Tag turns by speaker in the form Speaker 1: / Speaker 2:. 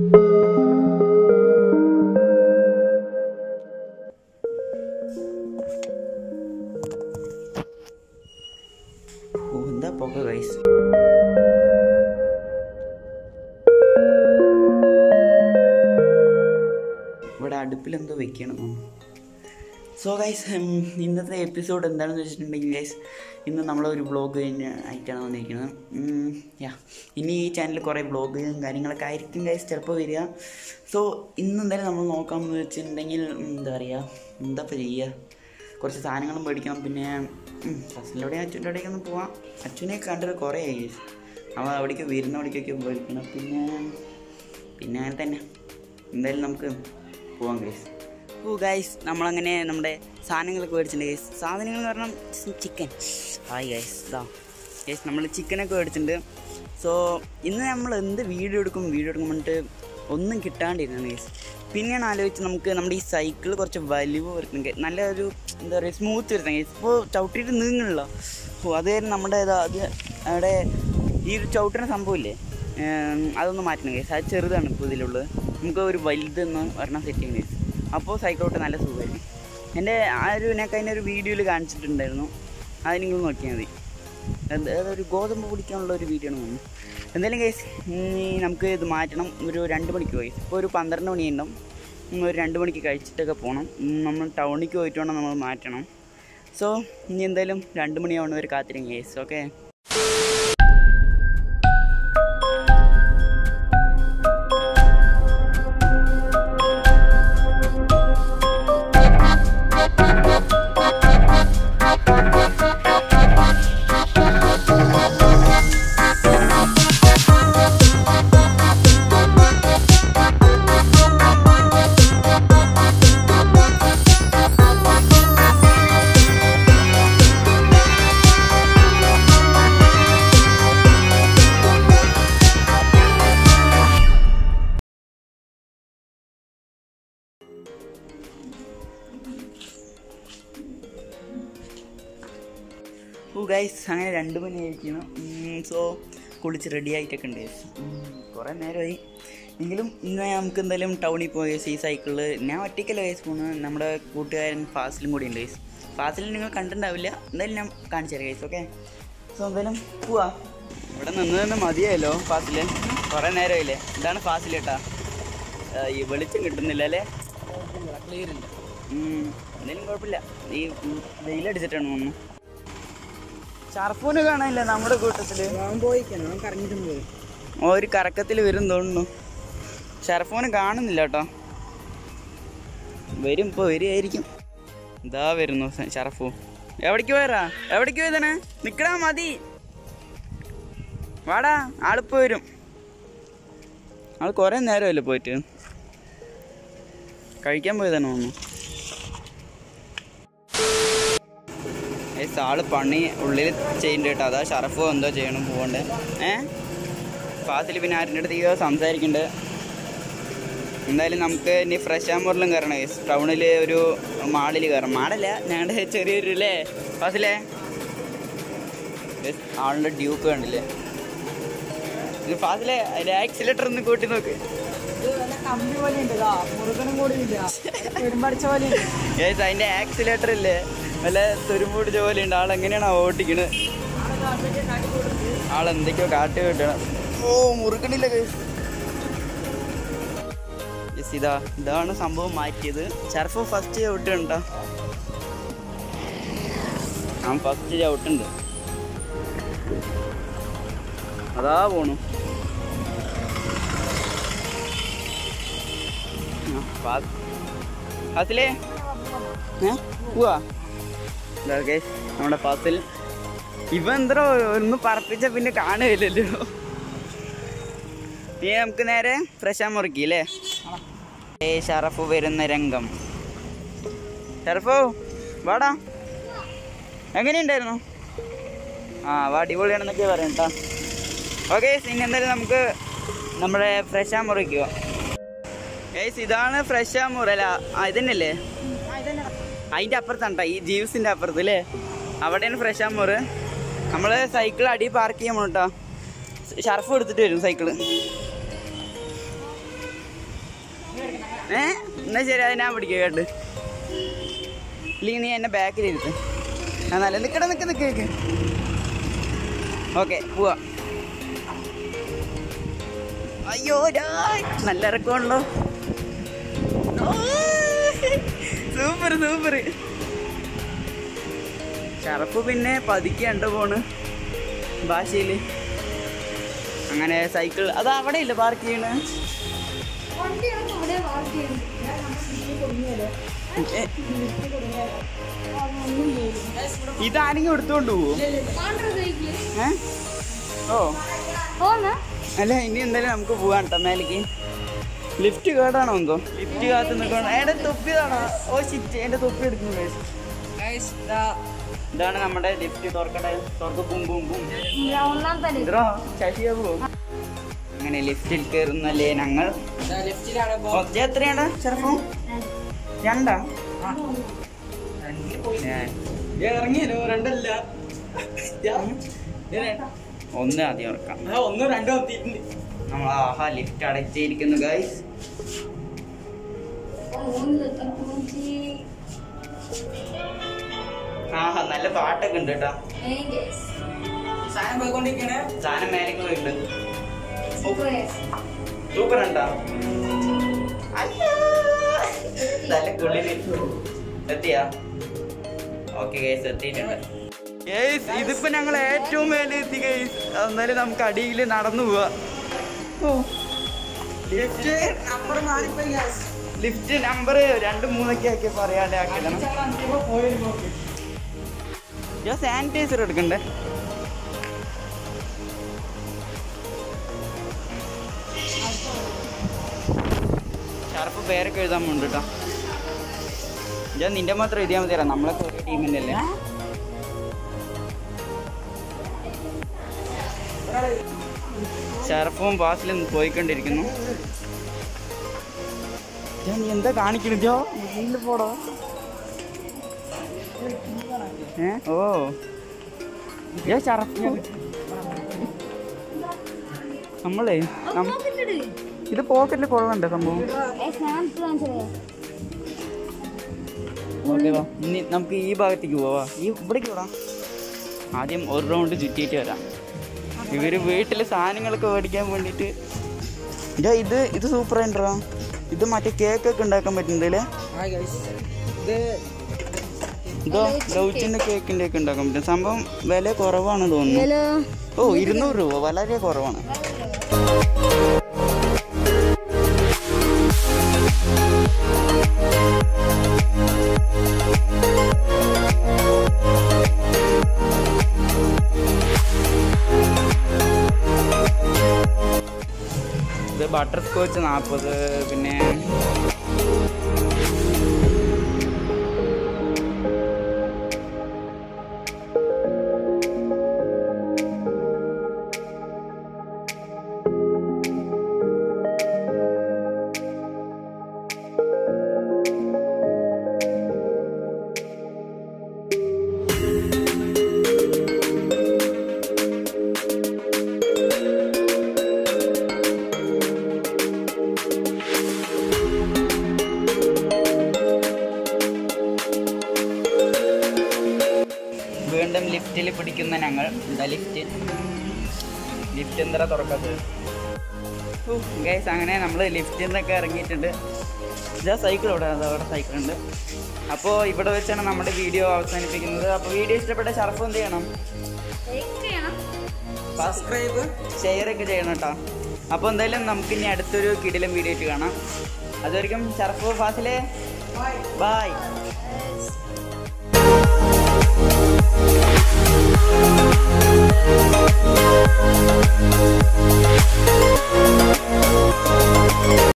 Speaker 1: ഓ എന്താ പുക ഗൈസ് ഇവിടെ അടുപ്പിലെന്തോ വെക്കണം സോ ഗൈസ് ഇന്നത്തെ എപ്പിസോഡ് എന്താണെന്ന് വെച്ചിട്ടുണ്ടെങ്കിൽ ഗൈസ് ഇന്ന് നമ്മളൊരു വ്ളോഗ് കഴിഞ്ഞ് ആയിട്ടാണ് വന്നിരിക്കുന്നത് യാ ഇനി ഈ ചാനലിൽ കുറേ വ്ളോഗും കാര്യങ്ങളൊക്കെ ആയിരിക്കും ഗൈസ് ചിലപ്പോൾ വരിക സോ ഇന്ന് എന്തായാലും നമ്മൾ നോക്കാമെന്ന് വെച്ചിട്ടുണ്ടെങ്കിൽ എന്താ പറയുക എന്താ ഇപ്പോൾ ചെയ്യുക കുറച്ച് സാധനങ്ങളും മേടിക്കണം പിന്നെ ഫസ്റ്റിലൂടെ അച്ഛൻ്റെ അവിടേക്ക് ഒന്ന് പോവാം അച്ഛനെ കണ്ടിട്ട് കുറേ ആയി guys. അവൻ അവിടേക്ക് വരുന്ന അവിടേക്കൊക്കെ മേടിക്കണം പിന്നെ പിന്നെ അങ്ങനെ തന്നെ എന്തായാലും നമുക്ക് പോവാം ഗൈസ് ഓ ഗൈസ് നമ്മളങ്ങനെ നമ്മുടെ സാധനങ്ങളൊക്കെ മേടിച്ചിട്ടുണ്ട് ഗൈസ് സാധനങ്ങൾ എന്ന് പറഞ്ഞാൽ ചിക്കൻ ഹായ് ഗൈസ് ഇതാ ഗൈസ് നമ്മൾ ചിക്കനൊക്കെ മേടിച്ചിട്ടുണ്ട് സോ ഇന്ന് നമ്മൾ എന്ത് വീഡിയോ എടുക്കും വീഡിയോ എടുക്കും പറഞ്ഞിട്ട് ഒന്നും കിട്ടാണ്ടിരുന്നു ഗൈസ് പിന്നെയാണ് ആലോചിച്ച് നമുക്ക് നമ്മുടെ ഈ സൈക്കിൾ കുറച്ച് വലിവ് വരുന്നെങ്കിൽ നല്ലൊരു എന്താ പറയുക സ്മൂത്ത് വരുന്നത് ഗൈസ് ഇപ്പോൾ ചവിട്ടിയിട്ട് നീങ്ങണില്ല ഓ അത് കാരണം നമ്മുടെ ഇതാ അത് അവിടെ ഈ ഒരു ചവിട്ടുന്ന സംഭവമില്ലേ ഏം, അതൊന്ന് മാറ്റണം കേസ് അത് ചെറുതാണ് ഇപ്പോൾ ഇതിലുള്ളത് നമുക്ക് ഒരു വലുതെന്ന് ഒരെണ്ണം സെറ്റ് ചെയ്യണം കേസ് അപ്പോൾ സൈക്കിളോട്ട് നല്ല സുഖമായിരുന്നു എൻ്റെ ആ ഒരു എനിക്ക് അതിൻ്റെ ഒരു വീഡിയോയിൽ കാണിച്ചിട്ടുണ്ടായിരുന്നു അത് നിങ്ങൾ നോക്കിയാൽ മതി അത് അതൊരു ഗോതമ്പ് പിടിക്കാനുള്ള ഒരു വീഡിയോ ആണ് തോന്നുന്നു എന്തായാലും കേസ് നമുക്ക് ഇത് മാറ്റണം ഒരു രണ്ട് മണിക്ക് പോയി ഇപ്പോൾ ഒരു പന്ത്രണ്ട് മണിയുണ്ടാവും ഉം, ഒരു രണ്ട് മണിക്ക് കഴിച്ചിട്ടൊക്കെ പോകണം ഉം, നമ്മൾ ടൗണിലേക്ക് പോയിട്ട് വേണം നമ്മൾ മാറ്റണം സോ ഇനി എന്തായാലും രണ്ട് മണിയാവുന്നവർ കാത്തിരിക്കും കേസ് ഓക്കെ ഓ ഗൈസ് അങ്ങനെ രണ്ട് മണി ആയിരിക്കണം സോ കുളിച്ച് റെഡി ആയിട്ടൊക്കെ ഉണ്ട് guys. ഉം, കുറേ നേരമായി എങ്കിലും ഇന്ന് നമുക്ക് എന്തായാലും ടൗണിൽ പോയി ഈ സൈക്കിളിൽ ഞാൻ ഒറ്റയ്ക്കല്ല ഗൈസ് പോകുന്നത് നമ്മുടെ കൂട്ടുകാരൻ ഫാസിലും കൂടി ഉണ്ട് ഗൈസ് ഫാസിൽ നിങ്ങൾ കണ്ടിട്ടുണ്ടാവില്ല എന്തായാലും ഞാൻ കാണിച്ചു തരാം ഗൈസ് ഓക്കെ സോ എന്തായാലും പോവാ ഇവിടെ നിന്ന് നിന്ന് മതിയായല്ലോ ഫാസില് കുറേ നേരമായില്ലേ ഇതാണ് ഫാസിൽ കേട്ടാ ആ, ഈ വെളിച്ചം കിട്ടുന്നില്ല അല്ലേ ഉം, എന്തായാലും കുഴപ്പമില്ല ഈ ഉം, വെയിലടിച്ചിട്ടാണ് തോന്നുന്നു ഷർഫൂന് കാണാനില്ല നമ്മുടെ കൂട്ടത്തില് ഓ, ഒരു കറക്കത്തിൽ വരും തോന്നുന്നു ഷർഫൂന് കാണുന്നില്ല കേട്ടോ വരും ഇപ്പൊ വരികയായിരിക്കും ഇതാ വരുന്നു സ- ഷറഫു എവിടേക്ക് പോയറാ എവിടേക്ക് പോയതാണ് നിക്കടാ മതി വാടാ ആളിപ്പോ വരും ആൾ കുറെ നേരമല്ലേ പോയിട്ട് കഴിക്കാൻ പോയതാണ് തോന്നുന്നു ഏസ് ആള് പണി ഉള്ളിൽ ചെയ്യുന്നുണ്ട് കേട്ടോ അതാ ഷറഫോ എന്തോ ചെയ്യണം പോകണ്ടേ ഏ ഫാസിൽ പിന്നെ ആരുടെ അടുത്ത് ഈ സംസാരിക്കണ്ട് എന്തായാലും നമുക്ക് ഇനി ഫ്രഷ് ആമ്പൂറിലും കയറണം ഗൈസ് ടൗണിൽ ഒരു മാളിൽ കയറണം മാളല്ല ഞങ്ങളുടെ ചെറിയൊരു അല്ലേ ഫാസിലേ ഗൈസ്, ആളുടെ ഡ്യൂക്ക് കണ്ടില്ലേ ഇത് ഫാസിലെ അതിന്റെ ആക്സിലേറ്റർ ഒന്ന് കൂട്ടി നോക്ക്
Speaker 2: കമ്പി പോലെ ഉണ്ട് മുറുകനും കൂടി ഇല്ല പെരുമ്പടിച്ച പോലെ ഉണ്ട്
Speaker 1: ഗൈസ് അതിന്റെ ആക്സിലേറ്റർ ഇല്ലേ വല്ല തുരുമ്പ് പിടിച്ച പോലെ ഉണ്ട് ആൾ എങ്ങനെയാണ് ഓട്ടിക്കണ് ആൾ എന്തൊക്കെയോ കാട്ടി കിട്ടണം ഓ മുറുക്കണില്ല ഗൈസ് യെസ് ഇതാ ഇതാണ് സംഭവം മാറ്റിയത് ഷർഫ് ഫസ്റ്റ് ചവിട്ടുണ്ടോ ആ ഫസ്റ്റ് ചവിട്ടുണ്ട് അതാ പോണു ആ, ഫാ- ഫാസിലേ ഏ പോവാ ഇതാ guys, നമ്മുടെ ഫാസിൽ ഇവ എന്തോ ഒന്ന് പറപ്പിച്ച പിന്നെ കാണുകയില്ലല്ലോ ഇനി നമുക്ക് നേരെ ഫ്രഷാ മുറുക്കി അല്ലേ ഏ ഷറഫ് വരുന്ന രംഗം ഷറഫോ വാടാ എങ്ങനെയുണ്ടായിരുന്നു ആ വാ അടിപൊളിയാണെന്നൊക്കെ പറയാം കേട്ടോ ഓക്കെ ഇനി എന്തായാലും നമുക്ക് നമ്മുടെ ഫ്രഷാ മുറിക്കുക ഏയ്സ് ഇതാണ് ഫ്രഷാ മുറല ആ ഇതന്നെയല്ലേ അതിന്റെ അപ്പുറത്താണ് ഈ ജീവസിന്റെ അപ്പുറത്ത് അല്ലേ അവിടെയാണ് ഫ്രഷ് ആമോറ് നമ്മള് സൈക്കിൾ അടി പാർക്ക് ചെയ്യാൻ പോണോ ഷർഫ് എടുത്തിട്ട് വരും സൈക്കിള് ഏ എന്നാ ശരി അത് ഞാൻ പിടിക്കാം കേട്ട് ഇല്ലെങ്കിൽ നീ എന്നെ ബാക്കിൽ ഇരുത്ത് ആ നല്ല നിക്കട നിക്ക് നിക്ക് നിക്ക് ഓക്കെ പോവാ അയ്യോ ഡായ്. നല്ല ഇറക്കമുണ്ടല്ലോ സൂപ്പർ സൂപ്പർ ഷറഫ് പിന്നെ പതുക്കെ ഉണ്ട് പോണ് ഭാഷയിൽ അങ്ങനെ സൈക്കിൾ അത് അവിടെ ഇല്ല പാർക്ക് ചെയ്യണ
Speaker 3: വണ്ടിയാണ് അവിടെ പാർക്ക് ചെയ്യുന്നത്
Speaker 1: ഇതാരെങ്കിലും എടുത്തോണ്ട് പോവോ ഏ ഓ
Speaker 3: ഓന്നാ
Speaker 1: അല്ല ഇനി എന്തായാലും നമുക്ക് പോവാൻ കേട്ടോ മേലേക്ക് ലിഫ്റ്റ് കേടാണോ എന്തോ ലിഫ്റ്റ് കാത്ത് നിൽക്കണം എന്റെ തൊപ്പിതാണോ ഓ ശിറ്റ് എന്റെ തൊപ്പി എടുക്കുന്നു ഇതാണ് നമ്മുടെ ലിഫ്റ്റ് തുറക്കട്ടെ തുറക്ക് ബും ബും ബും
Speaker 3: ഒന്നാമത്തെ
Speaker 1: ഇതോ ശശിയാവോ അങ്ങനെ ലിഫ്റ്റിൽ കയറുന്നല്ലേ ഞങ്ങൾ ഓ, ഇത് എത്രയാണ് ചെറുപ്പം രണ്ടാ
Speaker 2: ഇറങ്ങിയല്ലോ രണ്ടല്ല
Speaker 1: ഒന്ന് ആദ്യം ഇറക്കാം
Speaker 2: ഒന്നോ രണ്ടോ എത്തിയിട്ടുണ്ട്
Speaker 1: നമ്മൾ ആഹാ ലിഫ്റ്റ് അടച്ചിരിക്കുന്നു ഗൈസ് ആഹാ നല്ല പാട്ടൊക്കെ ഉണ്ട് കേട്ടോ
Speaker 2: സാധനം പോയിക്കൊണ്ടിരിക്കണേ
Speaker 1: സാധനം മേലേക്ക് പോയിട്ടുണ്ട് സൂപ്പർ ഉണ്ടോ നല്ല കുളിര് എത്തിയാ ഓക്കെ ഗൈസ് എത്തിയിട്ടുണ്ട് ഗൈസ് ഇതിപ്പോ ഞങ്ങൾ ഏറ്റവും മേലെ എത്തി ഗൈസ് എന്നാലും നമുക്ക് അടിയിൽ നടന്നു പോവാ ലിഫ്റ്റ്
Speaker 2: നമ്പർ മാറിപ്പോയി
Speaker 1: ലിഫ്റ്റ് നമ്പർ രണ്ട് മൂന്നൊക്കെ ആക്കി പറയാണ്ട് ആക്കിയതാണ് ഞാൻ സാനിറ്റൈസർ എടുക്കണ്ടേ ഷാർപ്പ് പേരൊക്കെ എഴുതാൻ പോണ്ട് കേട്ടോ ഞാൻ നിന്റെ മാത്രം എഴുതിയാൽ മതിയല്ലോ നമ്മളൊക്കെ ഒരു ടീമിൻ്റെ അല്ലേ ഷർഫും ബാസിലും പോയിക്കൊണ്ടിരിക്കുന്നു ഞാൻ നീ എന്താ കാണിക്കണ ജോ മുന്നിൽ പോടോ ഏ ഓ ഏ ഷറഫ് നമ്മളേ നം- ഇത് പോക്കറ്റിൽ കൊള്ളണ്ടേ സംഭവം ഓക്കെ വാ ഇനി നമുക്ക് ഈ ഭാഗത്തേക്ക് പോവാ ഈ ഇവിടേക്ക് വിടാം ആദ്യം ഒരു റൗണ്ട് ചുറ്റിയിട്ട് വരാം ഇവര് വീട്ടില് സാധനങ്ങളൊക്കെ മേടിക്കാൻ വേണ്ടിയിട്ട് ഇതാ ഇത് ഇത് സൂപ്പർ ആയിട്ടോ ഇത് മറ്റേ കേക്കൊക്കെ ഉണ്ടാക്കാൻ പറ്റുന്നുണ്ടല്ലേ
Speaker 2: ഇത്
Speaker 1: ഇതോ ലൗച്ചിന്റെ കേക്കിന്റെ ഒക്കെ ഉണ്ടാക്കാൻ പറ്റും സംഭവം വില കുറവാണ് തോന്നുന്നു ഓ ഇരുന്നൂറ് രൂപ വളരെ കുറവാണ് ഇത് ബട്ടർ സ്കോച്ച് നാൽപ്പത് പിന്നെ വീണ്ടും ലിഫ്റ്റിൽ പിടിക്കുന്ന ഞങ്ങൾ എന്താ ലിഫ്റ്റ് ലിഫ്റ്റ് എന്താ തുറക്കാത്തത് ഗൈസ് അങ്ങനെ നമ്മൾ ലിഫ്റ്റിൽ നിന്നൊക്കെ ഇറങ്ങിയിട്ടുണ്ട് ഇതാ സൈക്കിൾ ഇവിടെ അതാ അവിടെ സൈക്കിൾ ഉണ്ട് അപ്പോൾ ഇവിടെ വെച്ചാണ് നമ്മുടെ വീഡിയോ അവസാനിപ്പിക്കുന്നത് അപ്പോൾ വീഡിയോ ഇഷ്ടപ്പെട്ട ഷർഫ് എന്ത് ചെയ്യണം
Speaker 2: സബ്സ്ക്രൈബ്
Speaker 1: ഷെയർ ഒക്കെ ചെയ്യണം കേട്ടോ അപ്പോൾ എന്തായാലും നമുക്ക് ഇനി അടുത്തൊരു കിടിലം വീഡിയോ ആയിട്ട് കാണാം അതുവരെയും ഷർഫ് ഫാസിലെ
Speaker 2: ബൈ
Speaker 1: ബായ്